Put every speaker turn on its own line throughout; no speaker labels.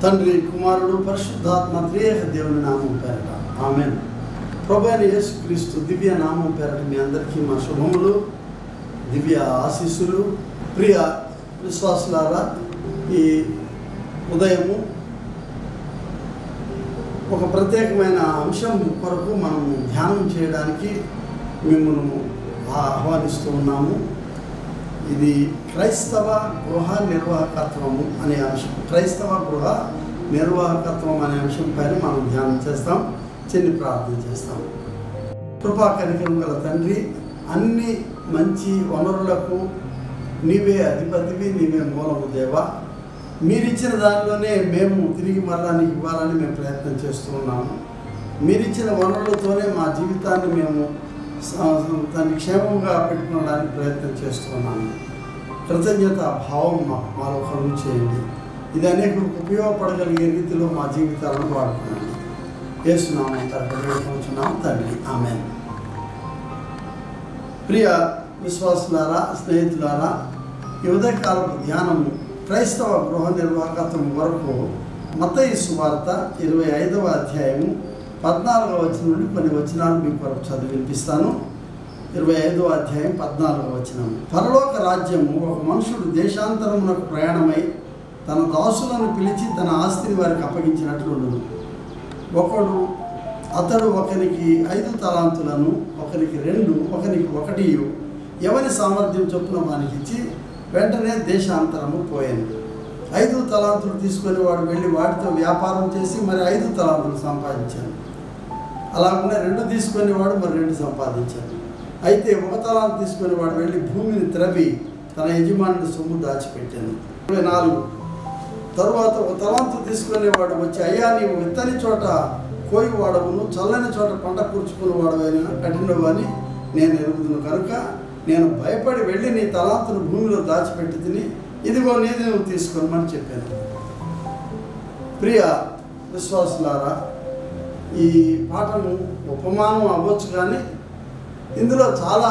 తండ్రి కుమారుడు పరిశుద్ధాత్మ త్రియేక దేవుని నామం పేరట ఆమెన్ ప్రభు అయిన యేసుక్రీస్తు దివ్య నామం పేరట మీ అందరికీ మా శుభములు దివ్య ఆశీస్సులు ప్రియ విశ్వాసులారా ఈ ఉదయము ఒక ప్రత్యేకమైన అంశం కొరకు మనము ధ్యానం చేయడానికి మిమ్మల్ని ఆహ్వానిస్తూ ఉన్నాము ఇది క్రైస్తవ గృహ నిర్వాహకత్వము అనే అంశం క్రైస్తవ గృహ నిర్వాహకత్వం అనే అంశం పైన మనం ధ్యానం చేస్తాం చిన్ని ప్రార్థన చేస్తాం కృపా కనికరం గల తండ్రి అన్ని మంచి వనరులకు నీవే అధిపతివి నీవే మూలము దేవా మీరిచ్చిన దానిలోనే మేము తిరిగి మరలా నీకు ఇవ్వాలని మేము ప్రయత్నం చేస్తూ ఉన్నాము మీరిచ్చిన వనరులతోనే మా జీవితాన్ని మేము స- దాన్ని క్షేమంగా పెట్టుకోవడానికి ప్రయత్నం చేస్తున్నాము కృతజ్ఞత భావం మా మాలో కలుగు చేయండి ఇది అనేకులకు ఉపయోగపడగలిగే రీతిలో మా జీవితాలను వాడుకున్నాను వేస్తున్నాము తరపునాం తండ్రి ఆమె ప్రియ విశ్వాసులారా స్నేహితులారా ఈ ఉదయకాలపు ధ్యానము క్రైస్తవ గృహ నిర్వాహకత్వం వరకు మత్తయి సువార్త ఇరవై ఐదవ అధ్యాయము పద్నాలుగవ వచనం నుండి కొన్ని వచనాలు మీకు కొరకు చదివి వినిపిస్తాను ఇరవై ఐదవ అధ్యాయం పద్నాలుగవ వచనం పరలోక రాజ్యము ఒక మనుషుడు దేశాంతరమునకు ప్రయాణమై తన దాసులను పిలిచి తన ఆస్తిని వారికి అప్పగించినట్లుండును ఒకడు అతడు ఒకరికి ఐదు తలాంతులను ఒకరికి రెండు ఒకరికి ఒకటి ఎవరి సామర్థ్యం చొప్పున వానికి ఇచ్చి వెంటనే దేశాంతరము పోయాను ఐదు తలాంతులు తీసుకొని వాడు వెళ్ళి వాటితో వ్యాపారం చేసి మరి ఐదు తలాంతులు సంపాదించాను అలాగనే రెండు తీసుకొని వాడు మరి రెండు సంపాదించాడు అయితే ఒక తలాంతు తీసుకొని వాడు వెళ్ళి భూమిని త్రవి తన యజమానుడి సొమ్ము దాచిపెట్టాను ఇరవై నాలుగు తరువాత ఒక తలాంతు తీసుకునే వాడు వచ్చి అయ్యా నీవు విత్తని చోట కోయి వాడవును చల్లని చోట పంట కూర్చుకుని వాడవైన కఠినవు అని నేను ఎరుగుదును కనుక నేను భయపడి వెళ్ళి నీ తలాంతును భూమిలో దాచిపెట్టి తిని ఇదిగో నీది నువ్వు తీసుకోమని చెప్పాను ప్రియ విశ్వాసులారా ఈ పాఠము ఉపమానం అవ్వచ్చు కానీ ఇందులో చాలా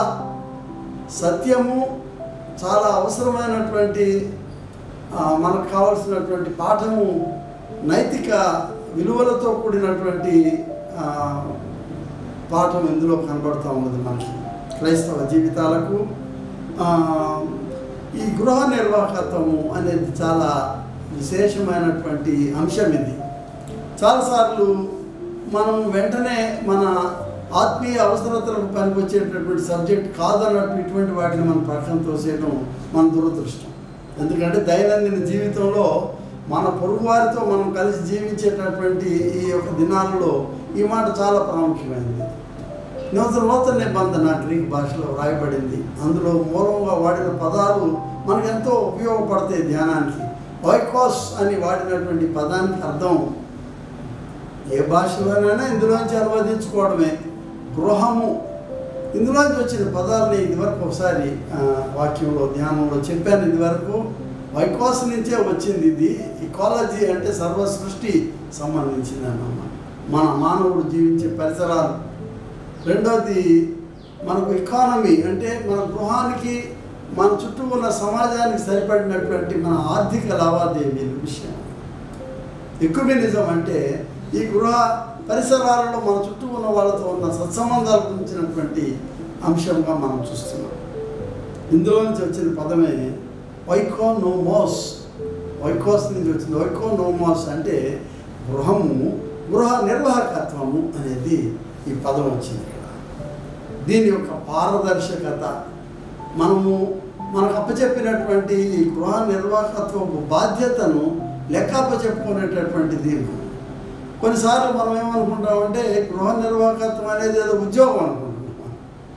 సత్యము చాలా అవసరమైనటువంటి ఆ, మనకు కావాల్సినటువంటి పాఠము నైతిక విలువలతో కూడినటువంటి ఆ, పాఠం ఇందులో కనబడుతూ ఉన్నది మనకి క్రైస్తవ జీవితాలకు ఆ, ఈ గృహ నిర్వాహకత్వము అనేది చాలా విశేషమైనటువంటి అంశం ఇది చాలాసార్లు మనం వెంటనే మన ఆత్మీయ అవసరతలకు పనికొచ్చేటటువంటి సబ్జెక్ట్ కాదన్నట్టు ఇటువంటి వాటిని మనం పక్కన తోసేయడం మన దురదృష్టం ఎందుకంటే దైనందిన జీవితంలో మన పొరుగువారితో మనం కలిసి జీవించేటటువంటి ఈ యొక్క దినాలలో ఈ మాట చాలా ప్రాముఖ్యమైనది నూతన నూతన నిబంధన గ్రీక్ భాషలో వ్రాయబడింది అందులో మూలంగా వాడిన పదాలు మనకు ఎంతో ఉపయోగపడతాయి ధ్యానానికి వైకాస్ అని వాడినటువంటి పదానికి అర్థం ఏ భాషలోనైనా ఇందులోంచి అనువదించుకోవడమే గృహము ఇందులోంచి వచ్చిన పదాలని ఇదివరకు ఒకసారి ఆ, వాక్యంలో ధ్యానంలో చెప్పాను ఇదివరకు వైకోస్ నుంచే వచ్చింది ఇది ఇకాలజీ అంటే సర్వ సృష్టి సంబంధించింది అన్నమాట మన మానవుడు జీవించే పరిసరాలు రెండవది మనకు ఎకానమీ అంటే మన గృహానికి మన చుట్టూ ఉన్న సమాజానికి సరిపడినటువంటి మన ఆర్థిక లావాదేవీల విషయం ఎక్యుమినిజం అంటే ఈ గృహ పరిసరాలలో మన చుట్టూ ఉన్న వాళ్ళతో ఉన్న సత్సంబంధాల గురించినటువంటి అంశంగా మనం చూస్తున్నాం ఇందులో నుంచి వచ్చిన పదమే వైకోనోమోస్ వైకోస్ నుంచి వచ్చింది వైకోనోమోస్ అంటే గృహము గృహ నిర్వాహకత్వము అనేది ఈ పదం వచ్చింది ఇక్కడ దీని యొక్క పారదర్శకత మనము మనకు అప్పచెప్పినటువంటి ఈ గృహ నిర్వాహకత్వపు బాధ్యతను లెక్క అప్పచెప్పుకునేటటువంటిది కొన్నిసార్లు మనం ఏమనుకుంటామంటే గృహ నిర్వాహకత్వం అనేది ఏదో ఉద్యోగం అనుకుంటున్నాం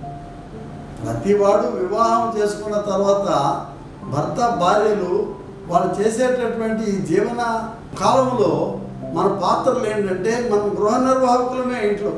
ప్రతి వాడు వివాహం చేసుకున్న తర్వాత భర్త భార్యలు వాళ్ళు చేసేటటువంటి ఈ జీవన కాలంలో మన పాత్రలు ఏంటంటే మనం గృహ నిర్వాహకులమే ఇంట్లో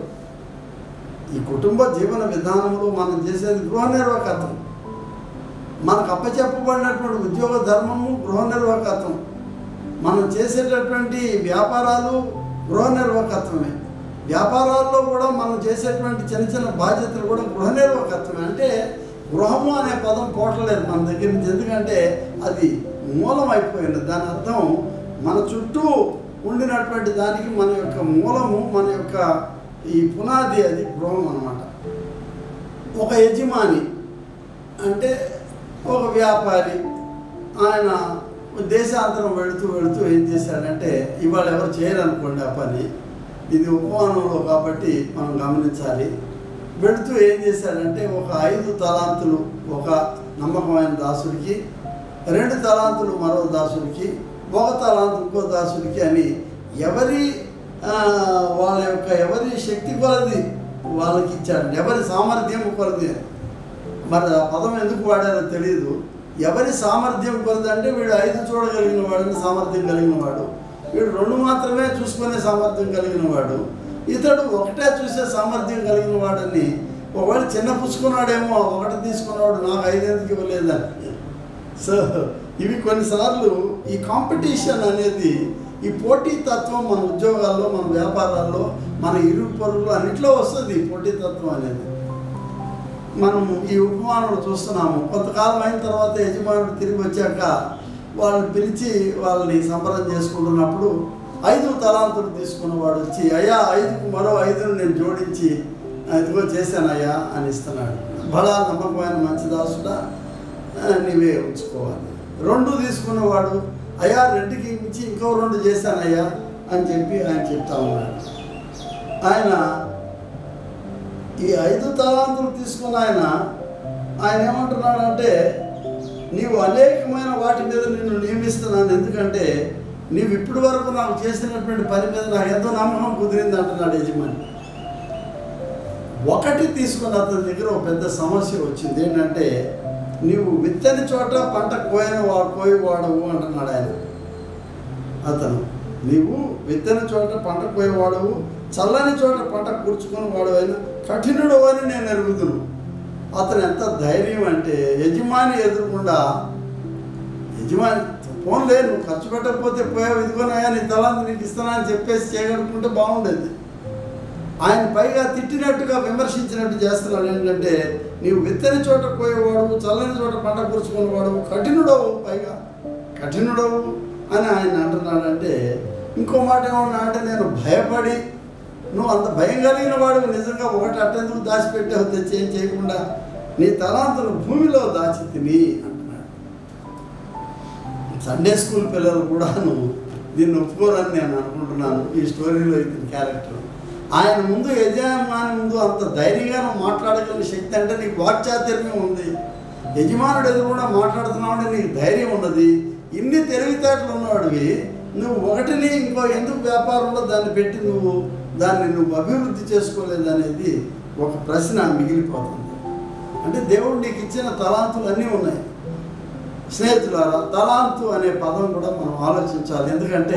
ఈ కుటుంబ జీవన విధానంలో మనం చేసేది గృహ నిర్వాహకత్వం మనకు అప్పచెప్పబడినటువంటి ఉద్యోగ ధర్మము గృహ నిర్వాహకత్వం మనం చేసేటటువంటి వ్యాపారాలు గృహ నిర్వాహకత్వమే వ్యాపారాల్లో కూడా మనం చేసేటువంటి చిన్న చిన్న బాధ్యతలు కూడా గృహ నిర్వాహకత్వమే అంటే గృహము అనే పదం పోవట్లేదు మన దగ్గర నుంచి ఎందుకంటే అది మూలం అయిపోయింది దాని అర్థం మన చుట్టూ ఉండినటువంటి దానికి మన యొక్క మూలము మన యొక్క ఈ పునాది అది గృహం అన్నమాట ఒక యజమాని అంటే ఒక వ్యాపారి ఆయన దేశాంతరం వెళుతూ వెళుతూ ఏం చేశాడంటే ఇవాళ ఎవరు చేయరనుకోండి ఆ పని ఇది ఉపమానంలో కాబట్టి మనం గమనించాలి వెళుతూ ఏం చేశాడంటే ఒక ఐదు తలాంతులు ఒక నమ్మకమైన దాసుడికి రెండు తలాంతులు మరో దాసుడికి ఒక తలాంతు ఇంకో దాసుడికి అని ఎవరి ఆ, వాళ్ళ యొక్క ఎవరి శక్తి కొలది వాళ్ళకి ఇచ్చాడు ఎవరి సామర్థ్యం కొలది అని మరి ఆ పదం ఎందుకు వాడారో తెలియదు ఎవరి సామర్థ్యం కొలది అంటే వీడు ఐదు చూడగలిగిన వాడిని సామర్థ్యం కలిగిన వాడు వీడు రెండు మాత్రమే చూసుకునే సామర్థ్యం కలిగిన వాడు ఇతడు ఒకటే చూసే సామర్థ్యం కలిగిన వాడని ఒకవేళ చిన్న పుచ్చుకున్నాడేమో ఒకటి తీసుకున్నాడు నాకు ఐదెందుకు ఇవ్వలేదని సో ఇవి కొన్నిసార్లు ఈ కాంపిటీషన్ అనేది ఈ పోటీ తత్వం మన ఉద్యోగాల్లో మన వ్యాపారాల్లో మన ఇరు పొరుగులు అన్నిట్లో వస్తుంది ఈ పోటీ తత్వం అనేది మనం ఈ ఉపమానంలో చూస్తున్నాము కొంతకాలం అయిన తర్వాత యజమానుడు తిరిగి వచ్చాక వాళ్ళని పిలిచి వాళ్ళని సంబరం చేసుకుంటున్నప్పుడు ఐదు తలాంతులు తీసుకున్నవాడు వచ్చి అయ్యా ఐదుకు మరో ఐదును నేను జోడించి ఇదిగో చేశానయ్యా అని ఇస్తున్నాడు బడా నమ్మకమైన మంచి దాసుడా ఆ, నీవే ఉంచుకోవాలి రెండు తీసుకున్నవాడు అయ్యా రెండుకి మించి ఇంకో రెండు చేశానయ్యా అని చెప్పి ఆయన చెప్తా ఉన్నాడు ఆయన ఈ ఐదు తలాంతులు తీసుకున్న ఆయన ఆయన ఏమంటున్నాడంటే నీవు అనేకమైన వాటి మీద నిన్ను నియమిస్తున్నాను ఎందుకంటే నీవు ఇప్పటి వరకు నాకు చేసినటువంటి పని మీద నాకు ఎంతో నమ్మకం కుదిరింది అంటున్నాడు యజమాని ఒకటి తీసుకున్న అతని దగ్గర ఒక పెద్ద సమస్య వచ్చింది ఏంటంటే నీవు విత్తని చోట పంట కోయని వా కోయి వాడవు అంటున్నాడు ఆయన అతను నీవు విత్తని చోట పంట కోయవాడవు చల్లని చోట పంట కూర్చుకొని వాడు అయినా కఠినుడు అని నేను ఎరుగుదును అతను ఎంత ధైర్యం అంటే యజమాని ఎదురకుండా యజమాని ఫోన్లే నువ్వు ఖర్చు పెట్టకపోతే పోయావు ఇదిగోనయ్యా నీ తలాంతి నీకు ఇస్తానా అని చెప్పేసి చేయగలుగుకుంటే బాగుండేది ఆయన పైగా తిట్టినట్టుగా విమర్శించినట్టు చేస్తున్నాడు ఏంటంటే నీవు విత్తని చోట పోయేవాడు చల్లని చోట పంట కూర్చుకునేవాడు కఠినుడవు పైగా కఠినుడవు అని ఆయన అంటున్నాడంటే ఇంకో మాట ఏమన్నా అంటే నేను భయపడి నువ్వు అంత భయం కలిగిన వాడు నిజంగా ఒకటి అట్టెందుకు దాచిపెట్టావు తెచ్చి ఏం చేయకుండా నీ తలాంతులు భూమిలో దాచి తిని అంటున్నాడు సండే స్కూల్ పిల్లలు కూడాను దీన్ని ఒప్పుకోరని నేను అనుకుంటున్నాను ఈ స్టోరీలో ఇతని క్యారెక్టర్ ఆయన ముందు యజమాని ముందు అంత ధైర్యంగా నువ్వు మాట్లాడగలిగిన శక్తి అంటే నీకు వాక్చాతుర్యం ఉంది యజమానుడు ఎదురు కూడా మాట్లాడుతున్నావు అంటే నీకు ధైర్యం ఉన్నది ఇన్ని తెలివితేటలు ఉన్నవాడివి నువ్వు ఒకటిని ఇంకో ఎందుకు వ్యాపారంలో దాన్ని పెట్టి నువ్వు దాన్ని నువ్వు అభివృద్ధి చేసుకోలేదు అనేది ఒక ప్రశ్న మిగిలిపోతుంది అంటే దేవుడు నీకు ఇచ్చిన తలాంతులు అన్నీ ఉన్నాయి స్నేహితులారా తలాంతు అనే పదం కూడా మనం ఆలోచించాలి ఎందుకంటే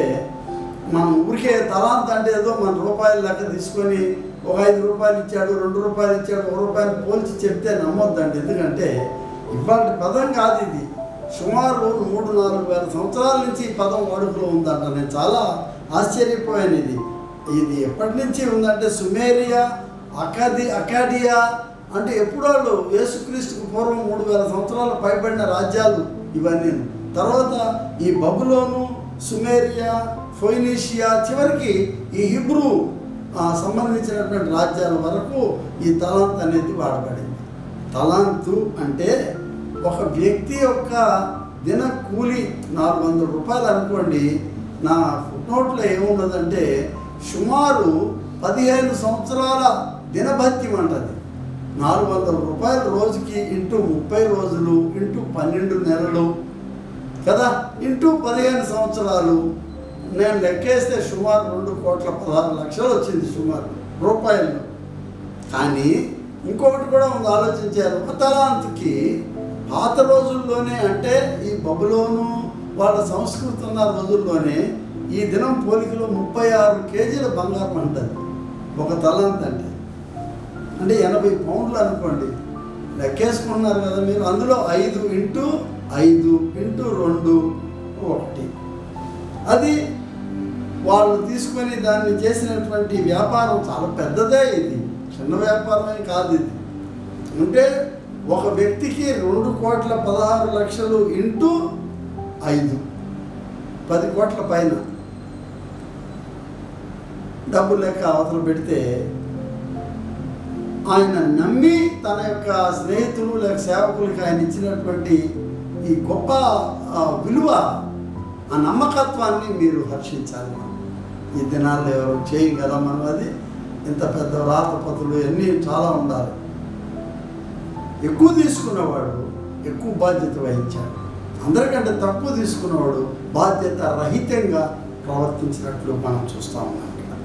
మనం ఊరికే తలాంత్ అంటే ఏదో మన రూపాయలు లెక్క తీసుకొని ఒక ఐదు రూపాయలు ఇచ్చాడు రెండు రూపాయలు ఇచ్చాడు ఒక రూపాయలు పోల్చి చెప్తే నమ్మొద్దండి ఎందుకంటే ఇవాళ పదం కాదు ఇది సుమారు మూడు నాలుగు వేల సంవత్సరాల నుంచి ఈ పదం వాడుకలో ఉందంట నేను చాలా ఆశ్చర్యపోయాను ఇది ఇది ఎప్పటి నుంచి ఉందంటే సుమేరియా అకాది అకాడియా అంటే ఎప్పుడు వాళ్ళు యేసుక్రీస్తుకు పూర్వం మూడు వేల సంవత్సరాలు పైబడిన రాజ్యాలు ఇవన్నీ తర్వాత ఈ బబులోను సుమేరియా ఫోయినీషియా చివరికి ఈ హిబ్రూ ఆ, సంబంధించినటువంటి రాజ్యాల వరకు ఈ తలాంత్ అనేది వాడబడింది తలాంతు అంటే ఒక వ్యక్తి యొక్క దిన కూలి నాలుగు వందల రూపాయలు అనుకోండి నా ఫుట్నోట్లో ఏమున్నదంటే సుమారు పదిహేను సంవత్సరాల దినభత్యం అంటది నాలుగు వందల రూపాయలు రోజుకి ఇంటూ ముప్పై రోజులు ఇంటూ పన్నెండు నెలలు కదా ఇంటూ పదిహేను సంవత్సరాలు నేను లెక్కేస్తే సుమారు రెండు కోట్ల పదహారు లక్షలు వచ్చింది సుమారు రూపాయలు కానీ ఇంకొకటి కూడా ఉంది ఆలోచించారు ఒక తలాంతికి పాత రోజుల్లోనే అంటే ఈ బబులోను వాళ్ళ సంస్కృతి ఉన్న రోజుల్లోనే ఈ దినం పోలికలో ముప్పై ఆరు కేజీల బంగారం అంటది ఒక తలాంత్ అంటే అంటే ఎనభై పౌండ్లు అనుకోండి లెక్కేసుకున్నారు కదా మీరు అందులో ఐదు ఇంటూ ఐదు ఇంటూ రెండు ఒకటి అది వాళ్ళు తీసుకొని దాన్ని చేసినటువంటి వ్యాపారం చాలా పెద్దదే ఇది చిన్న వ్యాపారమే కాదు ఇది అంటే ఒక వ్యక్తికి రెండు కోట్ల పదహారు లక్షలు ఇంటూ ఐదు పది కోట్ల పైన డబ్బు లేక అవతల పెడితే ఆయన నమ్మి తన యొక్క స్నేహితులు లేక సేవకులకి ఆయన ఇచ్చినటువంటి ఈ గొప్ప ఆ, విలువ ఆ నమ్మకత్వాన్ని మీరు హర్షించాలి ఈ దినాల్లో ఎవరు చేయగలం మనం అది ఇంత పెద్ద రాతపతులు ఇవన్నీ చాలా ఉండాలి ఎక్కువ తీసుకున్నవాడు ఎక్కువ బాధ్యత వహించాడు అందరికంటే తక్కువ తీసుకున్నవాడు బాధ్యత రహితంగా ప్రవర్తించినట్లు మనం చూస్తూ ఉన్నాం ఇక్కడ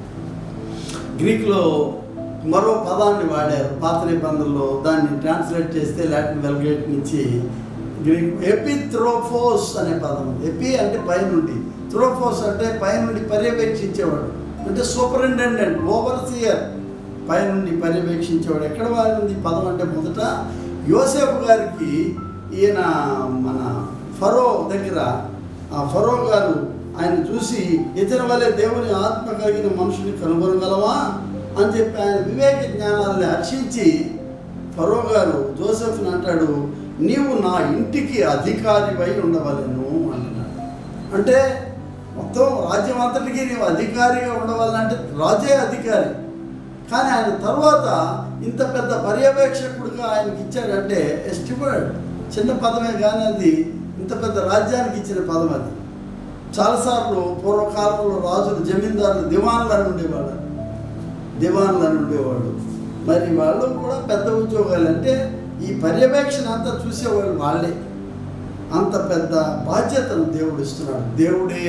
గ్రీకులో మరో పదాన్ని వాడారు పాత నిబంధనలో దాన్ని ట్రాన్స్లేట్ చేస్తే లాటిన్ వెల్గేట్ నుంచి గ్రీక్ ఎపిథ్రోఫోస్ అనే పదం ఉంది. ఎపి అంటే పైనుండి థ్రోఫోస్ అంటే పైనుండి పర్యవేక్షించేవాడు అంటే సూపరింటెండెంట్ ఓవర్సియర్ పైనుండి పర్యవేక్షించేవాడు ఎక్కడ వాడింది పదం అంటే మొదట యోసేపు గారికి ఈయన మన ఫరో దగ్గర ఆ ఫరో గారు ఆయన చూసి ఇతని వల్లే దేవుని ఆత్మ కలిగిన మనుషుని కనుగొనగలవా అని చెప్పి ఆయన వివేక జ్ఞానాన్ని హర్షించి ఫరో గారు జోసెఫ్ని అంటాడు నీవు నా ఇంటికి అధికారివై ఉండవలెను అంటున్నాడు అంటే మొత్తం రాజ్యం అంతటికి నీవు అధికారిగా ఉండవాలంటే రాజే అధికారి కానీ ఆయన తర్వాత ఇంత పెద్ద పర్యవేక్షకుడిగా ఆయనకి ఇచ్చాడంటే ఎస్టివర్డ్ చిన్న పదమే కానీ అది ఇంత పెద్ద రాజ్యానికి ఇచ్చిన పదం అది చాలాసార్లు పూర్వకాలంలో రాజులు జమీందారులు దివాన్లను ఉండేవాడు దివాన్లను ఉండేవాడు మరి వాళ్ళు కూడా పెద్ద ఉద్యోగాలు అంటే ఈ పర్యవేక్షణ అంతా చూసేవాళ్ళు వాళ్ళే అంత పెద్ద బాధ్యతను దేవుడు ఇస్తున్నాడు దేవుడే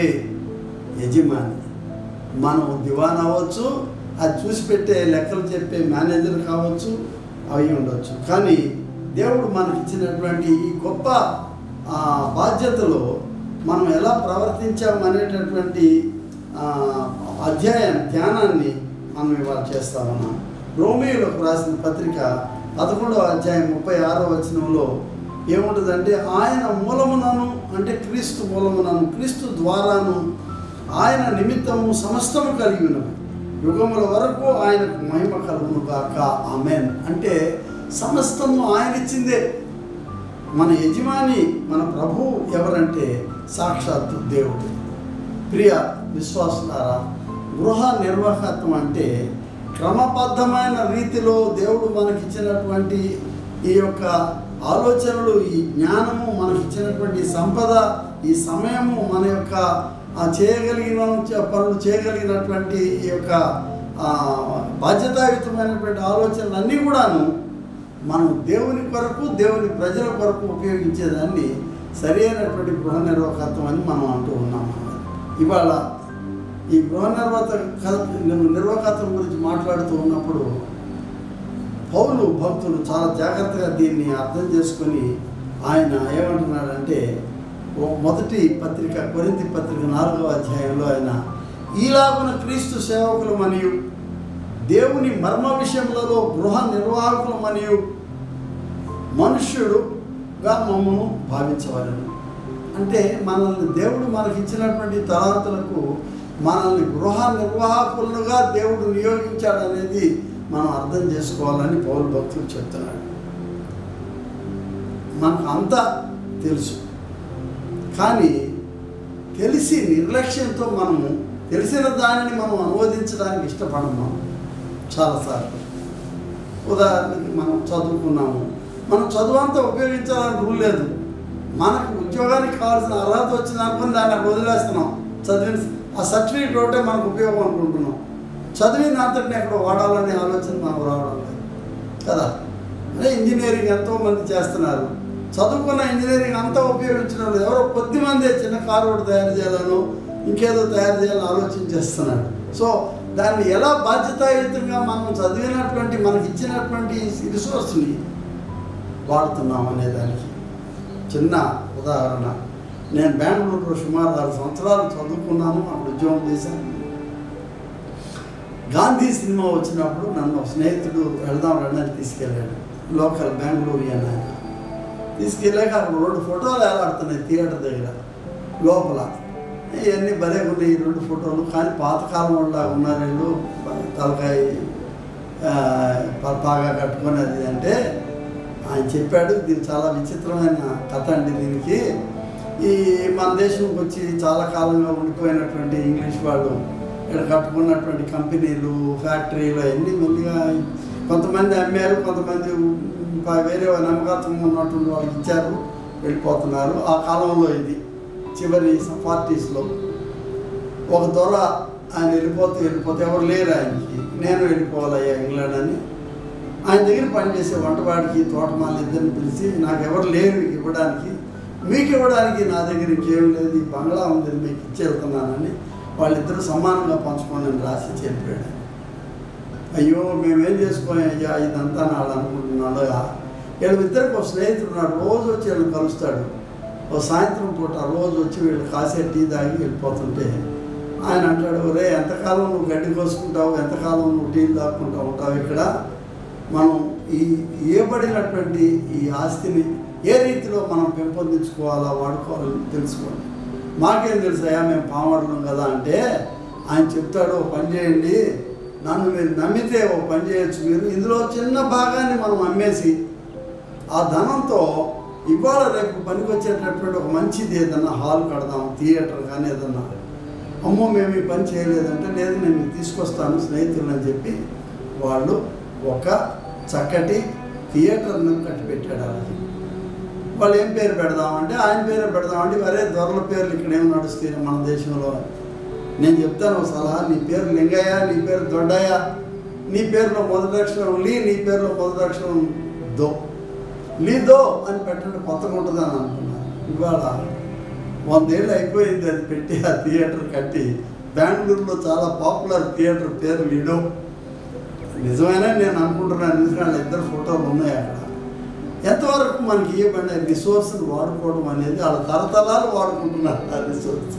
యజమాని మనం దివాన్ అవ్వచ్చు అది చూసి పెట్టే లెక్కలు చెప్పే మేనేజర్ కావచ్చు అవి ఉండొచ్చు కానీ దేవుడు మనకి ఇచ్చినటువంటి ఈ గొప్ప ఆ, బాధ్యతలో మనం ఎలా ప్రవర్తించాం అనేటటువంటి ఆ, అధ్యాయం ధ్యానాన్ని మనం ఇవాళ చేస్తా ఉన్నాం రోమియోలకు రాసిన పత్రిక పదకొండవ అధ్యాయం ముప్పై ఆరో వచనంలో ఏముంటుందంటే ఆయన మూలమునను అంటే క్రీస్తు మూలమునను క్రీస్తు ద్వారాను ఆయన నిమిత్తము సమస్తము కలిగి ఉన్నవి యుగముల వరకు ఆయనకు మహిమ కలుగును గాక ఆమెన్ అంటే సమస్తము ఆయన ఇచ్చిందే మన యజమాని మన ప్రభువు ఎవరంటే సాక్షాత్తు దేవుడు ప్రియ విశ్వాసులారా గృహ నిర్వాహకత్వం అంటే క్రమబద్ధమైన రీతిలో దేవుడు మనకిచ్చినటువంటి ఈ యొక్క ఆలోచనలు ఈ జ్ఞానము మనకిచ్చినటువంటి సంపద ఈ సమయము మన యొక్క ఆ చేయగలిగిన చ- పనులు చేయగలిగినటువంటి ఈ యొక్క ఆ, బాధ్యతాయుతమైనటువంటి ఆలోచనలు అన్నీ కూడాను మనం దేవుని కొరకు దేవుని ప్రజల కొరకు ఉపయోగించేదాన్ని సరి అయినటువంటి గృహ నిర్వాహకత్వం అని మనం అంటూ ఉన్నాం ఇవాళ ఈ గృహ నిర్వాత నిర్వాహకత్వం గురించి మాట్లాడుతూ ఉన్నప్పుడు పౌలు భక్తులు చాలా జాగ్రత్తగా దీన్ని అర్థం చేసుకొని ఆయన ఏమంటున్నాడంటే ఓ మొదటి పత్రిక కొరింతి పత్రిక నాలుగవ అధ్యాయంలో ఆయన ఈలాగున క్రీస్తు సేవకులు మరియు దేవుని మర్మ విషయములలో గృహ నిర్వాహకులు మరియు మనుష్యుడుగా మమ్మను భావించవలను అంటే మనల్ని దేవుడు మనకి ఇచ్చినటువంటి తలాంతులకు మనల్ని గృహ నిర్వాహకులుగా దేవుడు నియోగించాడు అనేది మనం అర్థం చేసుకోవాలని పౌరు భక్తులు చెప్తున్నాడు మనకు అంతా తెలుసు కానీ తెలిసి నిర్లక్ష్యంతో మనము తెలిసిన దానిని మనం అనువదించడానికి ఇష్టపడము చాలాసార్లు ఉదాహరణకి మనం చదువుకున్నాము మనం చదువు అంతా ఉపయోగించాలని రూల్ లేదు మనకు ఉద్యోగానికి కావాల్సిన అర్హత వచ్చింది అనుకుని దాన్ని అక్కడ వదిలేస్తున్నాం చదివిన ఆ సర్టిఫికేట్ ఒకటే మనకు ఉపయోగం అనుకుంటున్నాం చదివిన అంతటిని ఎక్కడ వాడాలనే ఆలోచన మనకు రావడం లేదు కదా అదే ఇంజనీరింగ్ ఎంతోమంది చేస్తున్నారు చదువుకున్న ఇంజనీరింగ్ అంతా ఉపయోగించడం లేదు ఎవరో కొద్ది మందే చిన్న కారు ఒకటి తయారు చేయాలను ఇంకేదో తయారు చేయాలని ఆలోచన చేస్తున్నాడు సో దాన్ని ఎలా బాధ్యతాయుతంగా మనం చదివినటువంటి మనకి ఇచ్చినటువంటి రిసోర్స్ని వాడుతున్నాం అనే దానికి చిన్న ఉదాహరణ నేను బెంగళూరులో సుమారు ఆరు సంవత్సరాలు చదువుకున్నాను అక్కడ ఉద్యోగం చేశాను గాంధీ సినిమా వచ్చినప్పుడు నన్ను ఒక స్నేహితుడు వెళ్దాం రండి అని తీసుకెళ్ళాడు లోకల్ బెంగళూరు అని ఆయన తీసుకెళ్ళాక అక్కడ రెండు ఫోటోలు ఏలాడుతున్నాయి థియేటర్ దగ్గర లోపల ఇవన్నీ భలే ఉన్నాయి ఈ రెండు ఫోటోలు కానీ పాతకాలం వాళ్ళ ఉన్నారు వీళ్ళు తలకాయ ఆ, ప- బాగా కట్టుకొని అది అంటే ఆయన చెప్పాడు ఇది చాలా విచిత్రమైన కథ అండి దీనికి ఈ మన దేశంకి వచ్చి చాలా కాలంగా ఉండిపోయినటువంటి ఇంగ్లీష్ వాళ్ళు ఇక్కడ కట్టుకున్నటువంటి కంపెనీలు ఫ్యాక్టరీలు అన్నీ మెల్లిగా కొంతమంది అమ్మారు కొంతమంది ప- వేరే నమ్మకత్వం ఉన్నటువంటి వాళ్ళకి ఇచ్చారు వెళ్ళిపోతున్నారు ఆ కాలంలో ఇది చివరి ఫార్టీస్లో ఒక దొర ఆయన వెళ్ళిపోతే వెళ్ళిపోతే ఎవరు లేరు ఆయనకి నేను వెళ్ళిపోవాలయ్యా ఇంగ్లాండ్ అని ఆయన దగ్గర పనిచేసే వంటవాడికి తోటమాలి ఇద్దరిని పిలిచి నాకు ఎవరు లేరు ఇవ్వడానికి మీకు ఇవ్వడానికి నా దగ్గర ఇంకేం లేదు ఈ బంగ్లా ఉంది మీకు ఇచ్చి వెళ్తున్నానని వాళ్ళిద్దరూ సమానంగా పంచుకోండి అని రాసి చెప్పాడు అయ్యో మేమేం చేసుకోయాం అయ్యా ఇదంతా నాడు అనుకుంటున్నాడు వీళ్ళిద్దరికి ఒక స్నేహితుడు ఉన్నాడు రోజు వచ్చి వీళ్ళని కలుస్తాడు ఓ సాయంత్రం పూట రోజు వచ్చి వీళ్ళు కాసే టీ తాగి వెళ్ళిపోతుంటే ఆయన అంటాడు రే ఎంతకాలం నువ్వు గడ్డి కోసుకుంటావు ఎంతకాలం నువ్వు టీలు తాక్కుంటూ ఉంటావు ఇక్కడ మనం ఈ ఇవ్వబడినటువంటి ఈ ఆస్తిని ఏ రీతిలో మనం పెంపొందించుకోవాలా వాడుకోవాలని తెలుసుకోండి మాకేం తెలుసాయా మేము పామడలం కదా అంటే ఆయన చెప్తాడు "ఓ పని చేయండి నన్ను మీరు నమ్మితే ఓ పని చేయొచ్చు మీరు ఇందులో చిన్న భాగాన్ని మనం అమ్మేసి ఆ ధనంతో ఇవాళ రేపు పనికి వచ్చేటటువంటి ఒక మంచిది ఏదన్నా హాల్ కడదాం థియేటర్ కానీ ఏదన్నా అమ్మో మేము ఈ పని చేయలేదంటే లేదు నేను మీకు తీసుకొస్తాను స్నేహితులు అని చెప్పి వాళ్ళు ఒక చక్కటి థియేటర్ను కట్టిపెట్టాడు అలాగే వాళ్ళు ఏం పేరు పెడదామంటే ఆయన పేరే పెడదామంటే వరే దొరల పేర్లు ఇక్కడ ఏం నడుస్తాయి మన దేశంలో నేను చెప్తాను ఒక సలహా నీ పేరు లింగయ్య నీ పేరు దొడ్డయ్య నీ పేరులో మొదటి అక్షరం లీ నీ పేరులో మొదటి అక్షరం దో లీదో అని పెట్టండి కొత్తగా ఉంటుందని అనుకున్నాను ఇవాళ వందేళ్ళు అయిపోయింది అది పెట్టి ఆ థియేటర్ కట్టి బెంగళూరులో చాలా పాపులర్ థియేటర్ పేరు లీడో నిజమైనా నేను అనుకుంటున్నాను ఎందుకంటే ఇద్దరు ఫోటోలు ఉన్నాయి అక్కడ ఎంతవరకు మనకి ఇవ్వబడిన రిసోర్స్ని వాడుకోవడం అనేది వాళ్ళ తరతరాలు వాడుకుంటున్నారు ఆ రిసోర్స్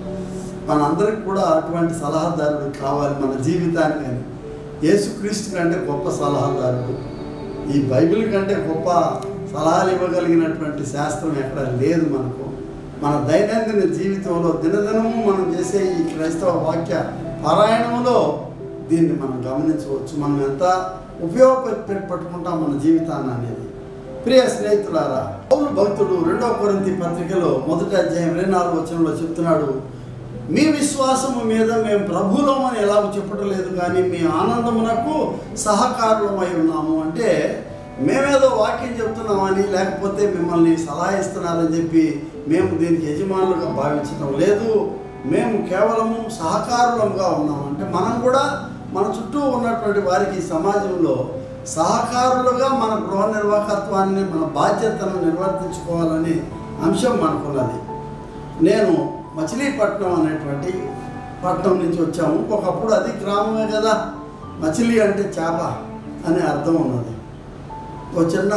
మనందరికి కూడా అటువంటి సలహాదారుడు కావాలి మన జీవితానికి అని యేసుక్రీస్తు కంటే గొప్ప సలహాదారుడు ఈ బైబిల్ కంటే గొప్ప సలహాలు ఇవ్వగలిగినటువంటి శాస్త్రం ఎక్కడ లేదు మనకు మన దైనందిన జీవితంలో దినదినము మనం చేసే ఈ క్రైస్తవ వాక్య పారాయణంలో దీన్ని మనం గమనించవచ్చు మనం ఎంత ఉపయోగపెట్టి పట్టుకుంటాం మన జీవితాన్ని అనేది ప్రియ స్నేహితులారా పౌలు భక్తుడు రెండవ కొరింథీ పత్రికలో మొదటి అధ్యాయం ఇరవై నాలుగు వచనంలో చెప్తున్నాడు మీ విశ్వాసము మీద మేము ప్రభువులమని ఎలాగో చెప్పడం లేదు కానీ మీ ఆనందమునకు సహకారులమై ఉన్నాము అంటే మేమేదో వాక్యం చెప్తున్నామని లేకపోతే మిమ్మల్ని సలహా ఇస్తున్నారని చెప్పి మేము దీనికి యజమానులుగా భావించడం లేదు మేము కేవలము సహకారులంగా ఉన్నాము అంటే మనం కూడా మన చుట్టూ ఉన్నటువంటి వారికి ఈ సమాజంలో సహకారులుగా మన గృహ నిర్వాహకత్వాన్ని మన బాధ్యతను నిర్వర్తించుకోవాలని అంశం మనకున్నది నేను మచిలీపట్నం అనేటువంటి పట్టణం నుంచి వచ్చాము ఒకప్పుడు అది గ్రామమే కదా మచిలీ అంటే చేప అనే అర్థం ఉన్నది ఒక చిన్న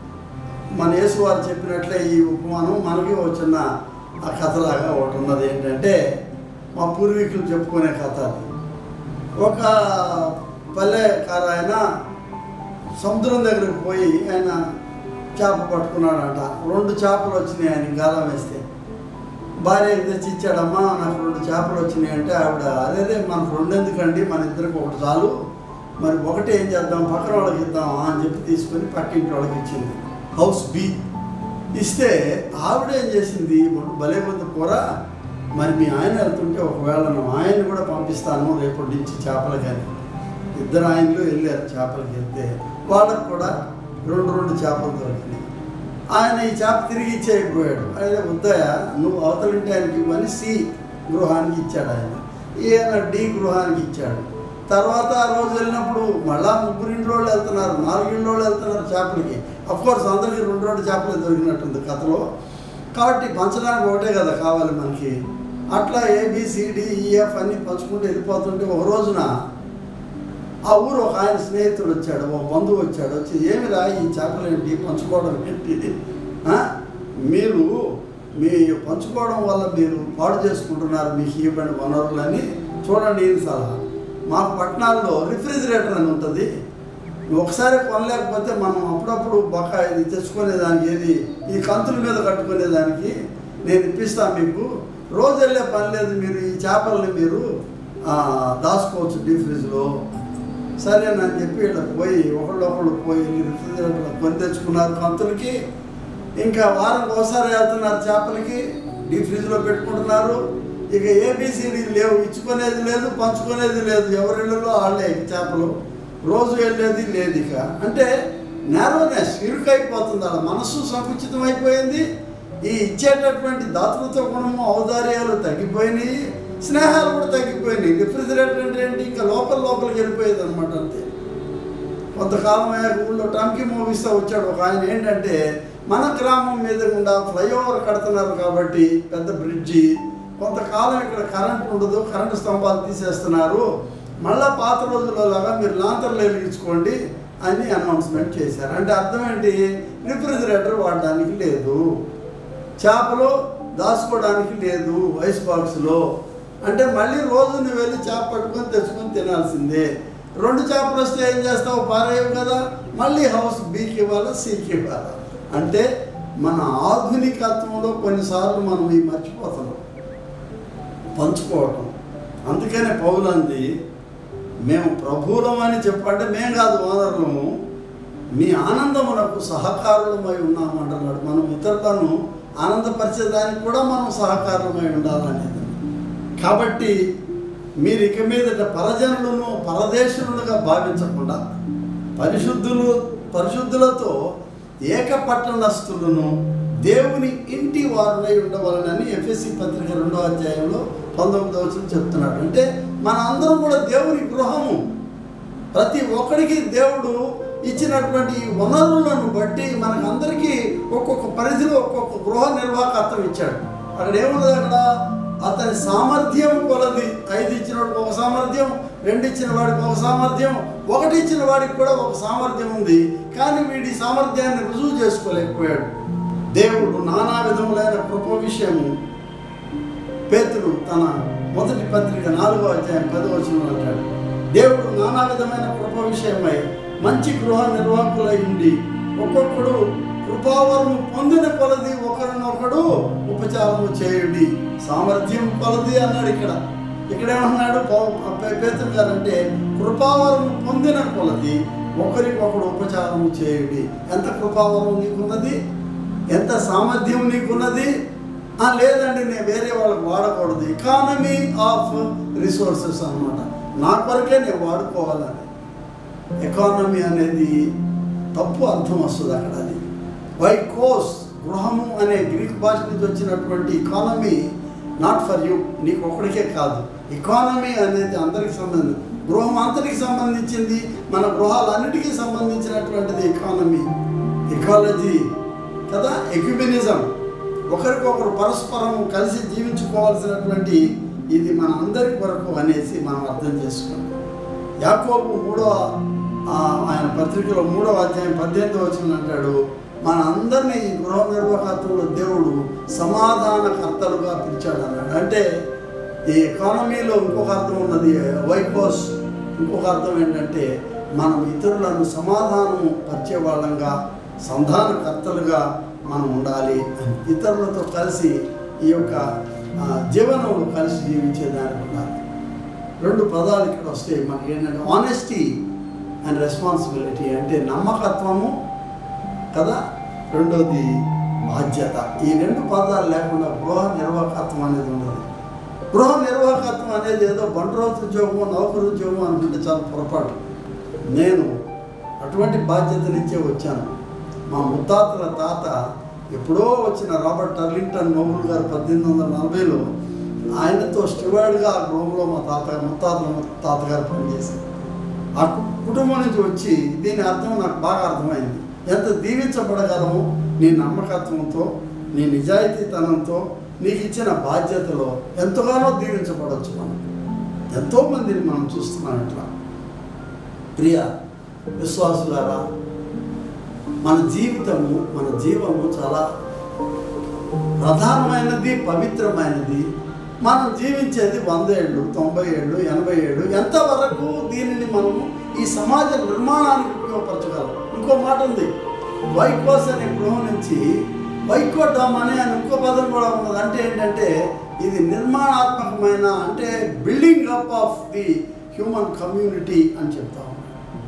మన యేసు వారు చెప్పినట్లే ఈ ఉపమానం మనకి ఒక చిన్న ఆ కథలాగా ఒకటి ఉన్నది ఏంటంటే మా పూర్వీకులు చెప్పుకునే కథ అది ఒక పల్లెకారు ఆయన సముద్రం దగ్గరికి పోయి ఆయన చేప పట్టుకున్నాడంట రెండు చేపలు వచ్చినాయి ఆయన గాలం వేస్తే భార్య తెచ్చి ఇచ్చాడమ్మా నాకు రెండు చేపలు వచ్చినాయి అంటే ఆవిడ అదేదే మనకు రెండు ఎందుకండి మన ఇద్దరికి ఒకటి చాలు మరి ఒకటి ఏం చేద్దాం పక్కన వాళ్ళకి ఇద్దామా అని చెప్పి తీసుకొని పక్కింటి వాళ్ళకి ఇచ్చింది హౌస్ బి ఇస్తే ఆవిడ ఏం చేసింది "మొన్న భలే కొద్ది కూర మరి మీ ఆయన వెళ్తుంటే ఒకవేళ నా ఆయన్ని కూడా పంపిస్తాను రేపటి నుంచి చేపలు కానీ ఇద్దరు ఆయనలు వెళ్ళారు చేపలకి వెళ్తే వాళ్ళకు కూడా రెండు రెండు చేపలు దొరికినాయి ఆయన ఈ చేప తిరిగి ఇచ్చేయకపోయాడు ఆయన వద్దయ నువ్వు అవతలింటి ఆయనకి ఇవ్వని సి గృహానికి ఇచ్చాడు ఆయన ఈయన డి గృహానికి ఇచ్చాడు తర్వాత ఆ రోజు వెళ్ళినప్పుడు మళ్ళా ముగ్గురు ఇంట్లో వెళ్తున్నారు నాలుగు ఇంట్లో వెళ్తున్నారు చేపలకి కోర్స్ అందరికీ రెండు రెండు చేపలు దొరికినట్టుంది కథలో కాబట్టి పంచడానికి ఒకటే కదా కావాలి మనకి అట్లా ఏబిసిడి ఈఎఫ్ అన్ని పంచుకుంటూ వెళ్ళిపోతుంటే ఒక రోజున ఆ ఊరు ఒక ఆయన స్నేహితుడు వచ్చాడు ఒక బంధువు వచ్చాడు వచ్చి ఏమిరా ఈ చేపలు ఏంటి పంచుకోవడం ఏంటి ఆ? మీరు మీ పంచుకోవడం వల్ల మీరు పాడు చేసుకుంటున్నారు మీకు ఇవ్వండి వనరులని చూడండి ఇది సలహా మాకు పట్టణాల్లో రిఫ్రిజిరేటర్ అని ఉంటుంది ఒకసారి కొనలేకపోతే మనం అప్పుడప్పుడు బొక్క ఇది తెచ్చుకునేదానికి ఏది ఈ కంతుల మీద కట్టుకునేదానికి నేను ఇప్పిస్తాను మీకు రోజు వెళ్ళే పని లేదు మీరు ఈ చేపల్ని మీరు ఆ, దాచుకోవచ్చు డీప్ ఫ్రిడ్జ్లో సరేనని చెప్పి వీళ్ళకి పోయి ఒకళ్ళొకళ్ళు పోయి రిఫ్రిజిరేటర్లో కొని తెచ్చుకున్నారు కంతులకి ఇంకా వారం ఒకసారి వెళ్తున్నారు చేపలకి డీప్ ఫ్రిడ్జ్లో పెట్టుకుంటున్నారు ఇక ఏబిసిడి లేవు ఇచ్చుకునేది లేదు పంచుకునేది లేదు ఎవరిళ్ళలో వాళ్ళే ఇక చేపలు రోజు వెళ్ళేది లేదు ఇక అంటే నేరోనెస్ ఇరుకైపోతుంది అలా మనస్సు సంకుచితం అయిపోయింది ఈ ఇచ్చేటటువంటి దాతృత్వ గుణము ఔదార్యాలు తగ్గిపోయినాయి స్నేహాలు కూడా తగ్గిపోయినాయి రిఫ్రిజిరేటర్ అంటే ఏంటి ఇంకా లోపల లోపలికి వెళ్ళిపోయేది అనమాట అంతే కొంతకాలం అయ్యాక ఊళ్ళో టంకి మూవీస్తో వచ్చాడు ఒక ఆయన ఏంటంటే మన గ్రామం మీద గుండా ఫ్లైఓవర్ కడుతున్నారు కాబట్టి పెద్ద బ్రిడ్జి కొంతకాలం ఇక్కడ కరెంట్ ఉండదు కరెంటు స్తంభాలు తీసేస్తున్నారు మళ్ళా పాత రోజుల్లో లాగా మీరు లాంతర్లు వెలిగించుకోండి అని అనౌన్స్మెంట్ చేశారు అంటే అర్థం ఏంటి రిఫ్రిజిరేటర్ వాడడానికి లేదు చేపలు దాచుకోవడానికి లేదు ఐస్ బాక్స్లో అంటే మళ్ళీ రోజు నువ్వు వెళ్ళి చేప పట్టుకొని తెచ్చుకొని తినాల్సిందే రెండు చేపలు వస్తే ఏం చేస్తావు పారేయవు కదా మళ్ళీ హౌస్ బీకి ఇవ్వాలా సీకి ఇవ్వాలా అంటే మన ఆధునికత్వంలో కొన్నిసార్లు మనం ఈ మర్చిపోతున్నాం పంచుకోవటం అందుకనే పౌలంది మేము ప్రభువులం అని చెప్పంటే మేము కాదు ఓనర్లము మీ ఆనందమునకు సహకారులమై ఉన్నాము అంటున్నాడు మనం ఇతరులను ఆనందపరిచేదానికి కూడా మనం సహకారులమై ఉండాలనేది కాబట్టి మీరు ఇక మీదట పరజనులను పరదేశులుగా భావించకుండా పరిశుద్ధులు పరిశుద్ధులతో ఏకపట్టణస్థులను దేవుని ఇంటి వారులై ఉండవాలని ఎఫ్ఎస్సి పత్రిక రెండో అధ్యాయంలో పంతొమ్మిదవ వచనం చెప్తున్నాడు అంటే మన అందరం కూడా దేవుని గృహము ప్రతి ఒక్కడికి దేవుడు ఇచ్చినటువంటి ఈ వనరులను బట్టి మనకందరికీ ఒక్కొక్క పరిధిలో ఒక్కొక్క గృహ నిర్వాహకత్వం ఇచ్చాడు అక్కడ ఏమున్నది అక్కడ అతని సామర్థ్యం కొలది ఐదు ఇచ్చిన వాడికి ఒక సామర్థ్యం రెండు ఇచ్చిన వాడికి ఒక సామర్థ్యం ఒకటి ఇచ్చిన వాడికి కూడా ఒక సామర్థ్యం ఉంది కానీ వీడి సామర్థ్యాన్ని రుజువు చేసుకోలేకపోయాడు దేవుడు నానా విధములైన కృప విషయము పేతుడు తన మొదటి పత్రిక నాలుగో అధ్యాయం పదో వచనం అంటాడు దేవుడు నానా విధమైన కృప విషయమై మంచి గృహ నిర్వాహకులై ఉండి ఒక్కొక్కడు కృపావరము పొందిన కొలది ఒకరినొకడు ఉపచారము చేయుడి సామర్థ్యం కొలది అన్నాడు ఇక్కడ ఇక్కడ ఏమన్నాడు పౌ- పే- పేతురు గారు అంటే కృపావరము పొందిన కొలది ఒకరికొకడు ఉపచారము చేయుడి ఎంత కృపావరం నీకున్నది ఎంత సామర్థ్యం నీకున్నది ఆ, లేదండి నేను వేరే వాళ్ళకి వాడకూడదు ఎకానమీ ఆఫ్ రిసోర్సెస్ అన్నమాట నా కొరకే నేను వాడుకోవాలని ఎకానమీ అనేది తప్పు అర్థం వస్తుంది అక్కడ అది వైకోస్ గృహము అనే గ్రీక్ భాష నుంచి వచ్చినటువంటి ఎకానమీ నాట్ ఫర్ యూ నీకు ఒకడికే కాదు ఎకానమీ అనేది అందరికి సంబంధించి గృహం అంతటికి సంబంధించింది మన గృహాలన్నిటికీ సంబంధించినటువంటిది ఎకానమీ ఎకాలజీ కదా ఎక్యుమినిజం ఒకరికొకరు పరస్పరం కలిసి జీవించుకోవాల్సినటువంటి ఇది మన అందరి కొరకు అనేసి మనం అర్థం చేసుకోండి యాకోబు మూడో ఆ, ఆయన పత్రికలో మూడో అధ్యాయం పద్దెనిమిదో వచ్చిన అంటాడు మన అందరినీ ఈ గృహ నిర్వాహకత్వంలో దేవుడు సమాధానకర్తలుగా పిలిచాడు అన్నాడు అంటే ఈ ఎకానమీలో ఇంకొక అర్థం ఉన్నది వైకోస్ ఇంకొక అర్థం ఏంటంటే మనం ఇతరులను సమాధానం పరిచే వాళ్ళంగా సంధానకర్తలుగా మనం ఉండాలి అని ఇతరులతో కలిసి ఈ యొక్క ఆ, జీవనంలో కలిసి జీవించేదానికి ఉండాలి రెండు పదాలు ఇక్కడ వస్తాయి మనకి ఏంటంటే ఆనెస్టీ అండ్ రెస్పాన్సిబిలిటీ అంటే నమ్మకత్వము కదా రెండోది బాధ్యత ఈ రెండు పదాలు లేకుండా గృహ నిర్వాహకత్వం అనేది ఉండదు గృహ నిర్వాహకత్వం అనేది ఏదో బండరోజు ఉద్యోగం నౌకరు ఉద్యోగం అనుకుంటే చాలా పొరపాటు నేను అటువంటి బాధ్యతనిచ్చే వచ్చాను మా ముత్తాతల తాత ఎప్పుడో వచ్చిన రాబర్ట్ టర్లింగ్టన్ నోబుల్ గారు పద్దెనిమిది వందల నలభైలో ఆయనతో స్టివార్డ్గా ఆ గృహంలో మా తాత ముత్తాతల తాతగారు పనిచేశారు ఆ కు- కుటుంబం నుంచి వచ్చి దీని అర్థం నాకు బాగా అర్థమైంది ఎంత దీవించబడగలమో నీ నమ్మకత్వంతో నీ నిజాయితీతనంతో నీకు ఇచ్చిన బాధ్యతలో ఎంతగానో దీవించబడవచ్చు మనం ఎంతోమందిని మనం చూస్తున్నాం ఇట్లా ప్రియ విశ్వాసులారా మన జీవితము మన జీవము చాలా ప్రధానమైనది పవిత్రమైనది మనం జీవించేది వంద ఏళ్ళు తొంభై ఏళ్ళు ఎనభై ఏళ్ళు ఎంతవరకు దీనిని మనము ఈ సమాజ నిర్మాణానికి ఉపయోగపరచగలం ఇంకో మాట ఉంది వైకోస్ అనే గృహం నుంచి వైకోటం అనే అని ఇంకో పదం కూడా ఉన్నది అంటే ఏంటంటే ఇది నిర్మాణాత్మకమైన అంటే building up of the human community అని చెప్తా ఉన్నాం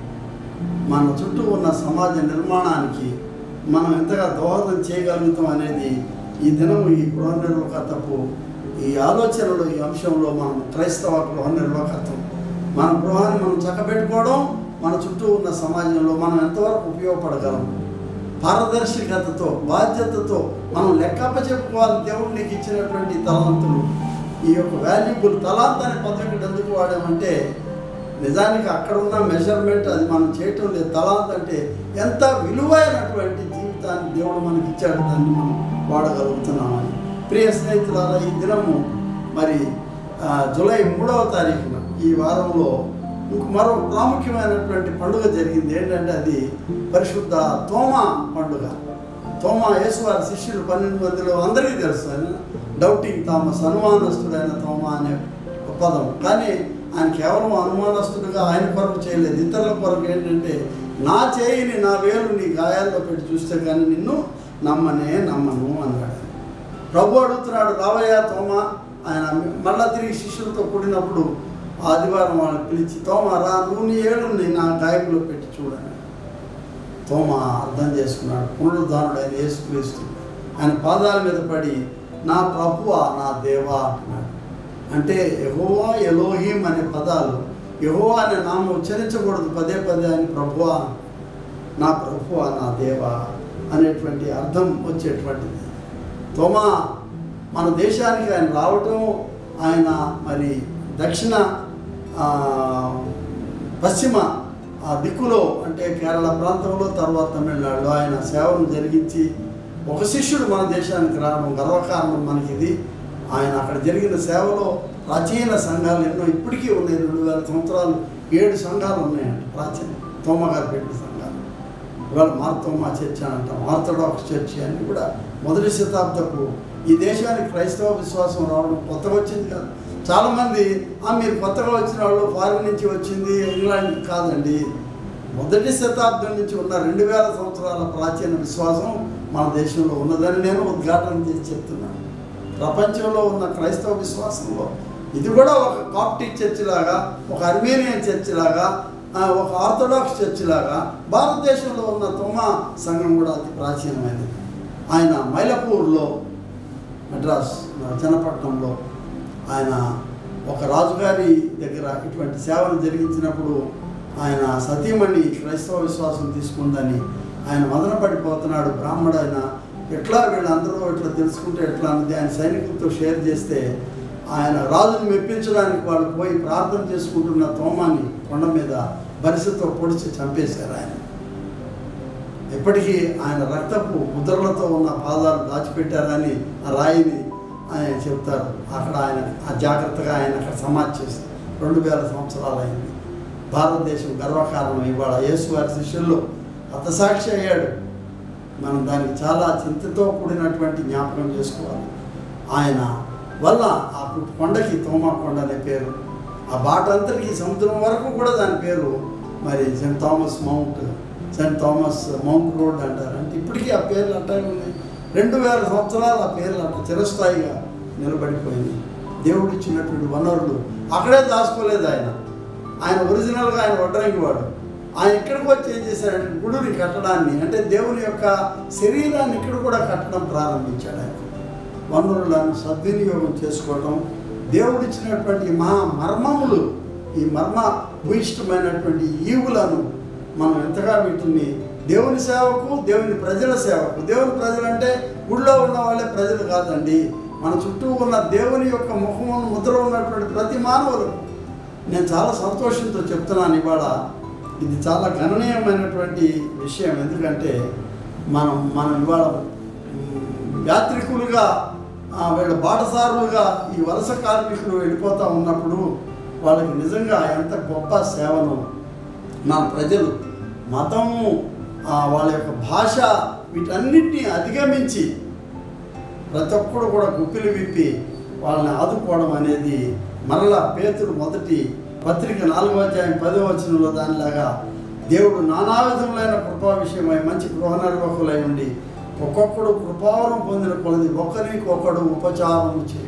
మన చుట్టూ ఉన్న సమాజ నిర్మాణానికి మనం ఎంతగా దోహదం చేయగలుగుతాం అనేది ఈ దినం ఈ గృహ నిర్వాహకత్వపు ఈ ఆలోచనలు ఈ అంశంలో మనం క్రైస్తవ గృహ నిర్వాహకత్వం మన గృహాన్ని మనం చక్కబెట్టుకోవడం మన చుట్టూ ఉన్న సమాజంలో మనం ఎంతవరకు ఉపయోగపడగలం పారదర్శకతతో బాధ్యతతో మనం లెక్కప్ప చెప్పుకోవాలి దేవుడు నీకు ఇచ్చినటువంటి తలాంతులు ఈ యొక్క వాల్యుబుల్ తలాంత్ అనే పద్ధతి ఎందుకు వాడామంటే నిజానికి అక్కడ ఉన్న మెజర్మెంట్ అది మనం చేయటం లేదు తలాంత్ అంటే ఎంత విలువైనటువంటి జీవితాన్ని దేవుడు మనకి ఇచ్చాడు దాన్ని మనం వాడగలుగుతున్నామని ప్రియ స్నేహితులారా ఈ దినము మరి ఆ, జూలై మూడవ తారీఖున ఈ వారంలో ఇంక మరో ప్రాముఖ్యమైనటువంటి పండుగ జరిగింది ఏంటంటే అది పరిశుద్ధ తోమ పండుగ తోమ యేసువారి శిష్యులు పన్నెండు మందిలో అందరికీ తెలుసు ఆయన డౌటింగ్ థామస్ అనుమానస్తుడైన తోమ అనే పదం కానీ ఆయన కేవలం అనుమానస్తుడిగా ఆయన కొరకు చేయలేదు ఇతరుల కొరకు ఏంటంటే నా చేయిని నా వేలు నీ గాయాల్లో పెట్టి చూస్తే కానీ నిన్ను నమ్మనే నమ్మను అన్నాడు ప్రభు అడుగుతున్నాడు రావయ్య తోమ ఆయన మళ్ళా తిరిగి శిష్యులతో కూడినప్పుడు ఆదివారం వాళ్ళని పిలిచి తోమ రా నువ్వు నీ ఏడుని నా గాయకులో పెట్టి చూడని తోమ అర్థం చేసుకున్నాడు పునరుద్ధానుడు ఆయన యేసుక్రీస్తు ఆయన పాదాల మీద పడి నా ప్రభువా నా దేవా అంటున్నాడు అంటే యహోవా ఎలోహిం అనే పదాలు యహోవా అనే నామం ఉచ్చరించకూడదు పదే పదే అని ప్రభువా నా ప్రభువా నా దేవా అనేటువంటి అర్థం వచ్చేటువంటిది తోమా మన దేశానికి ఆయన రావటం ఆయన మరి దక్షిణ ఆ, పశ్చిమ ఆ దిక్కులో అంటే కేరళ ప్రాంతంలో తర్వాత తమిళనాడులో ఆయన సేవను జరిగించి ఒక శిష్యుడు మన దేశానికి రావడం గర్వకారణం మనకి ఇది ఆయన అక్కడ జరిగిన సేవలో ప్రాచీన సంఘాలు ఎన్నో ఇప్పటికీ ఉన్నాయి రెండు వేల సంవత్సరాలు ఏడు సంఘాలు ఉన్నాయండి ప్రాచీన తోమగారు పెట్టిన సంఘాలు ఇవాళ మార్తోమా చర్చ్ అని అంటాం ఆర్థడాక్స్ చర్చ్ అని కూడా మొదటి శతాబ్దపు ఈ దేశానికి క్రైస్తవ విశ్వాసం రావడం కొత్తగా వచ్చింది కాదు చాలామంది "ఆ, మీరు కొత్తగా వచ్చిన వాళ్ళు ఫారిన్ నుంచి వచ్చింది ఇంగ్లాండ్ కాదండి మొదటి శతాబ్దం నుంచి ఉన్న రెండు వేల సంవత్సరాల ప్రాచీన విశ్వాసం మన దేశంలో ఉన్నదని నేను ఉద్ఘాటన చేసి చెప్తున్నాను ప్రపంచంలో ఉన్న క్రైస్తవ విశ్వాసంలో ఇది కూడా ఒక కాప్టిక్ చర్చ్ లాగా ఒక అర్మేనియన్ చర్చ్ లాగా ఆ, ఒక ఆర్థడాక్స్ చర్చ్ లాగా భారతదేశంలో ఉన్న తొమ్మ సంఘం కూడా అతి ప్రాచీనమైనది ఆయన మైలపూర్లో మద్రాస్ చన్నపట్నంలో ఆయన ఒక రాజుగారి దగ్గర ఇటువంటి సేవలు జరిగించినప్పుడు ఆయన సతీమణి క్రైస్తవ విశ్వాసం తీసుకుందని ఆయన మదన పడిపోతున్నాడు బ్రాహ్మడు ఆయన ఎట్లా వీళ్ళందరూ ఇట్లా తెలుసుకుంటే ఎట్లా అనేది ఆయన సైనికులతో షేర్ చేస్తే ఆయన రాజుని మెప్పించడానికి వాళ్ళు పోయి ప్రార్థన చేసుకుంటున్న తోమాన్ని కొండ మీద బరిసెతో పొడిచి చంపేశారు ఆయన ఇప్పటికీ ఆయన రక్తపు ముద్రలతో ఉన్న పాదాలు దాచిపెట్టారని ఆ రాయిని ఆయన చెప్తారు అక్కడ ఆయన ఆ జాగ్రత్తగా ఆయన అక్కడ సమాధి చేసి రెండు వేల సంవత్సరాలు అయింది భారతదేశం గర్వకారణం ఇవాళ యేసువారి శిష్యుల్లో హతసాక్షి అయ్యాడు మనం దానికి చాలా చింతతో కూడినటువంటి జ్ఞాపకం చేసుకోవాలి ఆయన వల్ల ఆ కొండకి తోమా కొండ అనే పేరు ఆ బాట అంతటికి సముద్రం వరకు కూడా దాని పేరు మరి Saint Thomas Mount Saint Thomas Mount Road అంటారు అంటే ఇప్పటికీ ఆ పేర్లు అట్టాగే ఉన్నాయి రెండు వేల సంవత్సరాలు ఆ పేర్లు అట్ట చిరస్థాయిగా నిలబడిపోయింది దేవుడు ఇచ్చినటువంటి వనరులు అక్కడే దాచుకోలేదు ఆయన ఆయన ఒరిజినల్గా ఆయన వడ్రంగి వాడు ఆయన ఇక్కడికి వచ్చి ఏం చేశాడంటే గుడిని కట్టడాన్ని అంటే దేవుని యొక్క శరీరాన్ని ఇక్కడ కూడా కట్టడం ప్రారంభించాడు ఆయన వనరులను సద్వినియోగం చేసుకోవడం దేవుడిచ్చినటువంటి మహా మర్మములు ఈ మర్మ భూయిష్టమైనటువంటి ఈవులను మనం ఎంతగా వీటిని దేవుని సేవకు దేవుని ప్రజల సేవకు దేవుని ప్రజలు అంటే గుడిలో ఉన్న వాళ్ళే ప్రజలు కాదండి మన చుట్టూ ఉన్న దేవుని యొక్క ముఖమును ముద్ర ఉన్నటువంటి ప్రతి మానవులు నేను చాలా సంతోషంతో చెప్తున్నాను ఇవాళ ఇది చాలా గణనీయమైనటువంటి విషయం ఎందుకంటే మనం మనం ఇవాళ మ్, యాత్రికులుగా ఆ, వీళ్ళ బాటసారులుగా ఈ వలస కార్మికులు వెళ్ళిపోతూ ఉన్నప్పుడు వాళ్ళకి నిజంగా ఎంత గొప్ప సేవను మన ప్రజలు మతము ఆ, వాళ్ళ యొక్క భాష వీటన్నిటిని అధిగమించి ప్రతి ఒక్కడు కూడా గుప్పిలు విప్పి వాళ్ళని ఆదుకోవడం అనేది మరలా పేతుడు మొదటి పత్రిక నాలుగో అధ్యాయం పదో వచనంలో దానిలాగా దేవుడు నానా విధములైన కృపా విషయమై మంచి గృహ నిర్వాహకులై ఉండి ఒక్కొక్కడు కృపావరం పొందిన కొలది ఒకరికి ఒకడు ఉపచారం చేయి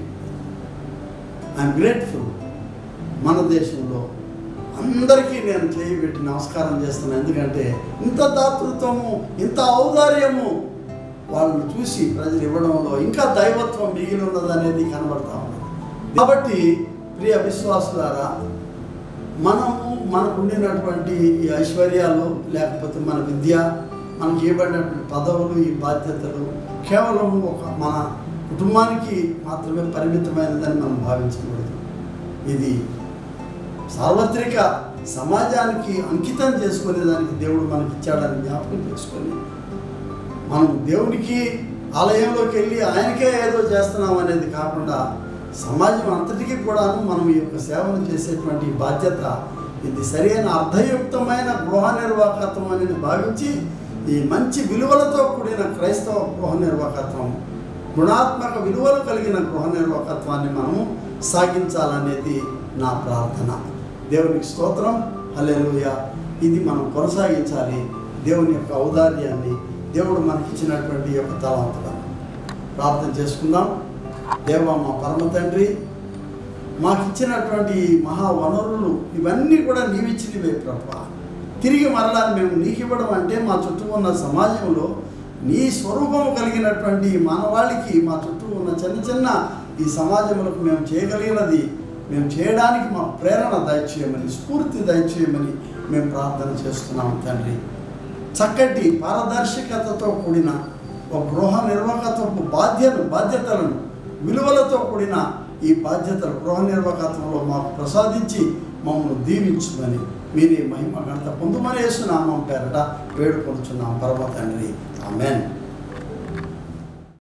ఐఎమ్ గ్రేట్ఫుల్ మన దేశంలో అందరికీ నేను చేయి పెట్టి నమస్కారం చేస్తున్నాను ఎందుకంటే ఇంత దాతృత్వము ఇంత ఔదార్యము వాళ్ళని చూసి ప్రజలు ఇవ్వడంలో ఇంకా దైవత్వం మిగిలి ఉన్నదనేది కనబడతా ఉన్నది కాబట్టి ప్రియ విశ్వాసులారా మనము మనకు ఉండినటువంటి ఈ ఐశ్వర్యాలు లేకపోతే మన విద్య మనకి ఇవ్వబడినటువంటి పదవులు ఈ బాధ్యతలు కేవలం ఒక మన కుటుంబానికి మాత్రమే పరిమితమైనదని మనం భావించకూడదు ఇది సార్వత్రిక సమాజానికి అంకితం చేసుకునే దానికి దేవుడు మనకి ఇచ్చాడని జ్ఞాపకం చేసుకొని మనం దేవునికి ఆలయంలోకి వెళ్ళి ఆయనకే ఏదో చేస్తున్నాం అనేది కాకుండా సమాజం అంతటికీ కూడాను మనం ఈ యొక్క సేవను చేసేటువంటి బాధ్యత ఇది సరైన అర్థయుక్తమైన గృహ నిర్వాహకత్వం అనేది భావించి ఈ మంచి విలువలతో కూడిన క్రైస్తవ గృహ నిర్వాహకత్వం గుణాత్మక విలువలు కలిగిన గృహ నిర్వాహకత్వాన్ని మనము సాగించాలనేది నా ప్రార్థన దేవునికి స్తోత్రం హల్లెలూయా ఇది మనం కొనసాగించాలి దేవుని యొక్క ఔదార్యాన్ని దేవుడు మనకిచ్చినటువంటి ఈ యొక్క తలాంతులను ప్రార్థన చేసుకుందాం దేవ మా పరమ తండ్రి మాకు ఇచ్చినటువంటి ఈ మహా వనరులు ఇవన్నీ కూడా నీవిచ్చినవే ప్రభా తిరిగి మరలా మేము నీకు ఇవ్వడం అంటే మా చుట్టూ ఉన్న సమాజంలో నీ స్వరూపము కలిగినటువంటి ఈ మానవాళికి మా చుట్టూ ఉన్న చిన్న చిన్న ఈ సమాజములకు మేము చేయగలిగినది మేము చేయడానికి మా ప్రేరణ దయచేయమని స్ఫూర్తి దయచేయమని మేము ప్రార్థన చేస్తున్నాం తండ్రి చక్కటి పారదర్శకతతో కూడిన ఒక గృహ నిర్వాహకత్వపు బాధ్యత బాధ్యతలను విలువలతో కూడిన ఈ బాధ్యతలు గృహ నిర్వాహకత్వంలో మాకు ప్రసాదించి మమ్మల్ని దీవించుమని మీరే మహిమ గణత పొందుమని వేస్తున్నామం పేరట వేడుకొనుచున్నాం పరమ తండ్రి ఆమెన్